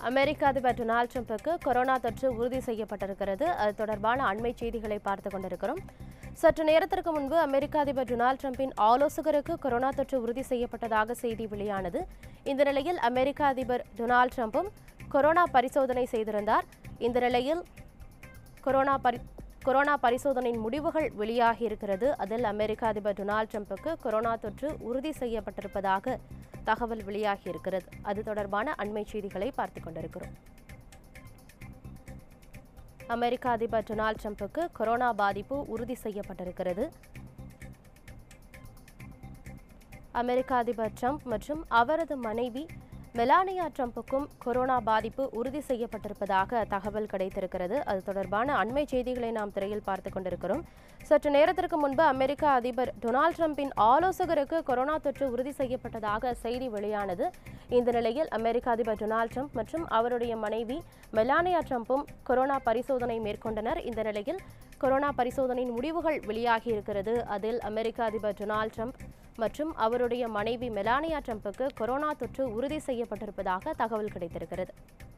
அமெரிக்க அதிபர் Donald ட்ரம்புக்கு corona தொற்று உறுதி செய்யப்பட்டிருக்கிறது அது தொடர்பான அண்மை செய்திகளை பார்த்து கொண்டிருக்கிறோம் சற்று நேரத்திற்கு முன்பு அமெரிக்க அதிபர் டொனால்ட் ட்ரம்பின் ஆலோசகருக்கு கொரோனா தொற்று உறுதி செய்யப்பட்டதாக செய்தி வெளியானது இந்த நிலையில் அமெரிக்க அதிபர் டொனால்ட் ட்ரம்பும் கொரோனா பரிசோதனை செய்திருந்தார் இந்த நிலையில் கொரோனா பரி கொரோனா பரிசோதனையின் முடிவுகள் வெளியாகி இருக்கிறது அதில் அமெரிக்க அதிபர் டொனால்ட் ட்ரம்புக்கு கொரோனா தொற்று உறுதி செய்யப்பட்டிருப்பதாக தகவல் வெளியாகி இருக்கிறது அது தொடர்பான அண்மை செய்திகளை பார்த்து கொண்டிருக்கிறோம் அமெரிக்க அதிபர் டொனால்ட் ட்ரம்புக்கு கொரோனா பாதிப்பு உறுதி செய்யப்பட்டிருக்கிறது அமெரிக்க அதிபர் ட்ரம்ப் மற்றும் அவரது மனைவி மெலானியா ட்ரம்புக்கும் கொரோனா பாதிப்பு உறுதி செய்யப்பட்டிருப்பதாக தகவல் கிடைத்திருக்கிறது அது தொடர்பான அண்மை செய்திகளை நாம் திரையில் பார்த்து கொண்டிருக்கிறோம் சற்று நேரத்திற்கு முன்பு அமெரிக்க அதிபர் டொனால்ட் ட்ரம்பின் ஆலோசகருக்கு கொரோனா தொற்று உறுதி செய்யப்பட்டதாக செய்தி வெளியானது இந்த நிலையில் அமெரிக்க அதிபர் டொனால்ட் ட்ரம்ப் மற்றும் அவருடைய மனைவி மெலானியா ட்ரம்பும் கொரோனா பரிசோதனை மேற்கொண்டனர் இந்த நிலையில் கொரோனா பரிசோதனையின் முடிவுகள் வெளியாகி இருக்கிறது அதில் அமெரிக்க அதிபர் டொனால்ட் ட்ரம்ப் மற்றும் அவருடைய மனைவி மெலானியா ட்ரம்புக்கு கொரோனா தொற்று உறுதி செய்யப்பட்டிருப்பதாக தகவல் கிடைத்திருக்கிறது